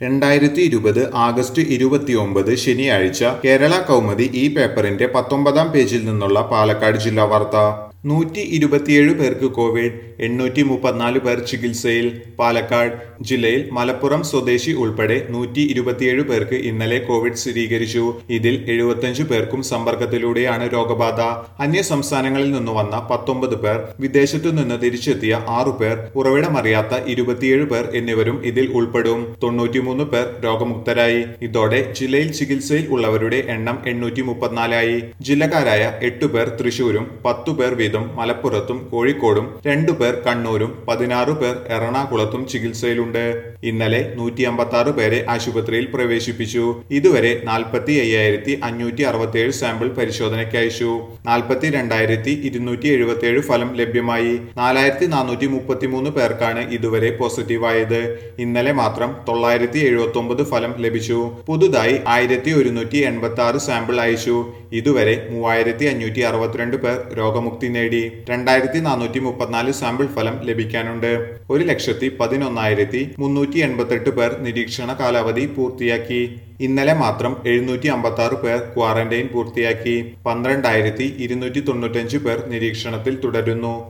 രണ്ടായിരത്തി ഇരുപത് ആഗസ്റ്റ് ഇരുപത്തിയൊമ്പത് ശനിയാഴ്ച കേരള കൗമുദി ഈ പേപ്പറിന്റെ പത്തൊമ്പതാം പേജിൽ നിന്നുള്ള പാലക്കാട് ജില്ലാ വാർത്ത നൂറ്റി ഇരുപത്തിയേഴ് പേർക്ക് കോവിഡ് എണ്ണൂറ്റി മുപ്പത്തിനാല് പേർ ചികിത്സയിൽ പാലക്കാട് ജില്ലയിൽ മലപ്പുറം സ്വദേശി ഉൾപ്പെടെ നൂറ്റി ഇരുപത്തിയേഴ് പേർക്ക് ഇന്നലെ കോവിഡ് സ്ഥിരീകരിച്ചു ഇതിൽ എഴുപത്തഞ്ച് പേർക്കും സമ്പർക്കത്തിലൂടെയാണ് രോഗബാധ അന്യ സംസ്ഥാനങ്ങളിൽ നിന്ന് വന്ന പത്തൊമ്പത് പേർ വിദേശത്തു നിന്ന് തിരിച്ചെത്തിയ ആറു പേർ ഉറവിടമറിയാത്ത ഇരുപത്തിയേഴ് പേർ എന്നിവരും ഇതിൽ ഉൾപ്പെടും തൊണ്ണൂറ്റിമൂന്ന് പേർ രോഗമുക്തരായി ഇതോടെ ജില്ലയിൽ ചികിത്സയിൽ ഉള്ളവരുടെ എണ്ണം എണ്ണൂറ്റി മുപ്പത്തിനാലായി ജില്ലക്കാരായ എട്ടു പേർ തൃശൂരും പത്തു പേർ വീതം മലപ്പുറത്തും കോഴിക്കോടും രണ്ടു പേർ കണ്ണൂരും പതിനാറ് പേർ എറണാകുളത്തും ചികിത്സയിലുണ്ട് ഇന്നലെ നൂറ്റി അമ്പത്തി ആറ് പേരെ ആശുപത്രിയിൽ പ്രവേശിപ്പിച്ചു ഇതുവരെ നാൽപ്പത്തി അയ്യായിരത്തി അഞ്ഞൂറ്റി അറുപത്തിയേഴ് സാമ്പിൾ പരിശോധനയ്ക്ക് അയച്ചു നാൽപ്പത്തി രണ്ടായിരത്തി ഇരുന്നൂറ്റി എഴുപത്തിയേഴ് ഫലം ലഭ്യമായി നാലായിരത്തി നാനൂറ്റി മുപ്പത്തിമൂന്ന് പേർക്കാണ് ഇതുവരെ പോസിറ്റീവായത് ഇന്നലെ മാത്രം തൊള്ളായിരത്തി എഴുപത്തി ഒമ്പത് ഫലം ലഭിച്ചു പുതുതായി ആയിരത്തി ഒരുന്നൂറ്റി എൺപത്തി ആറ് സാമ്പിൾ അയച്ചു ഇതുവരെ മൂവായിരത്തി അഞ്ഞൂറ്റി അറുപത്തിരണ്ട് പേർ രോഗമുക്തി നേടി രണ്ടായിരത്തി നാനൂറ്റി മുപ്പത്തിനാല് സാമ്പിൾ ഫലം ലഭിക്കാനുണ്ട് ഒരു ലക്ഷത്തി പതിനൊന്നായിരത്തി മുന്നൂറ്റി എൺപത്തെട്ട് പേർ നിരീക്ഷണ കാലാവധി പൂർത്തിയാക്കി ഇന്നലെ മാത്രം എഴുന്നൂറ്റി അമ്പത്തി ആറ് പേർ ക്വാറന്റൈൻ പൂർത്തിയാക്കി പന്ത്രണ്ടായിരത്തി ഇരുന്നൂറ്റി തൊണ്ണൂറ്റഞ്ച് പേർ നിരീക്ഷണത്തിൽ തുടരുന്നു